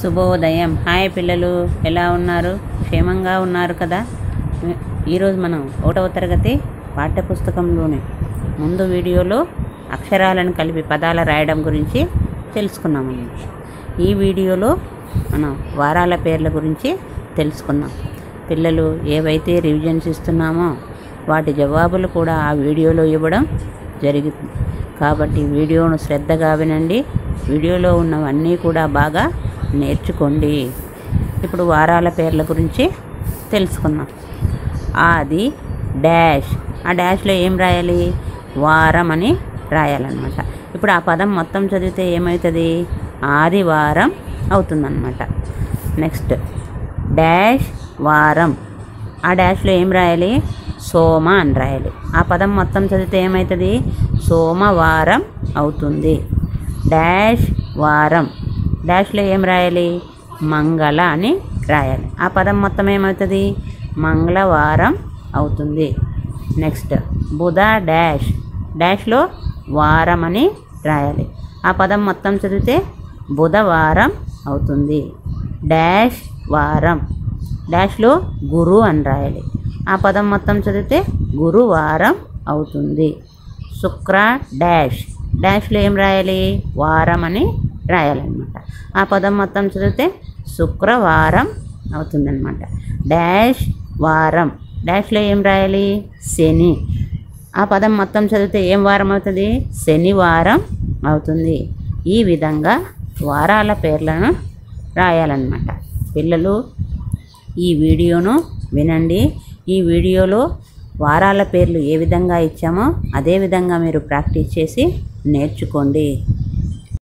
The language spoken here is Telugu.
శుభోదయం హాయ్ పిల్లలు ఎలా ఉన్నారు క్షేమంగా ఉన్నారు కదా ఈరోజు మనం ఒకటవ తరగతి పాఠ్యపుస్తకంలోని ముందు వీడియోలో అక్షరాలను కలిపి పదాల రాయడం గురించి తెలుసుకున్నాము ఈ వీడియోలో మనం వారాల పేర్ల గురించి తెలుసుకున్నాం పిల్లలు ఏవైతే రివిజన్స్ ఇస్తున్నామో వాటి జవాబులు కూడా ఆ వీడియోలో ఇవ్వడం జరిగింది కాబట్టి వీడియోను శ్రద్ధగా వినండి వీడియోలో ఉన్నవన్నీ కూడా బాగా నేర్చుకోండి ఇప్పుడు వారాల పేర్ల గురించి తెలుసుకుందాం ఆది డాష్ ఆ డాష్లో ఏం రాయాలి వారం అని రాయాలన్నమాట ఇప్పుడు ఆ పదం మొత్తం చదివితే ఏమవుతుంది ఆదివారం అవుతుందన్నమాట నెక్స్ట్ డాష్ వారం ఆ డాష్లో ఏం రాయాలి సోమ అని రాయాలి ఆ పదం మొత్తం చదివితే ఏమవుతుంది సోమవారం అవుతుంది డాష్ వారం డాష్లో ఏం రాయాలి మంగళ అని రాయాలి ఆ పదం మొత్తం ఏమవుతుంది మంగళవారం అవుతుంది నెక్స్ట్ బుధ డాష్ డాష్లో వారం అని రాయాలి ఆ పదం మొత్తం చదివితే బుధవారం అవుతుంది డాష్ వారం డాష్లో గురు అని రాయాలి ఆ పదం మొత్తం చదివితే గురువారం అవుతుంది శుక్ర డాష్ డాష్లో ఏం రాయాలి వారం అని రాయాలన్నమాట ఆ పదం మొత్తం చదివితే శుక్రవారం అవుతుందన్నమాట డాష్ వారం డాష్లో ఏం రాయాలి శని ఆ పదం మొత్తం చదివితే ఏం వారం అవుతుంది శనివారం అవుతుంది ఈ విధంగా వారాల పేర్లను రాయాలన్నమాట పిల్లలు ఈ వీడియోను వినండి ఈ వీడియోలో వారాల పేర్లు ఏ విధంగా ఇచ్చామో అదే విధంగా మీరు ప్రాక్టీస్ చేసి నేర్చుకోండి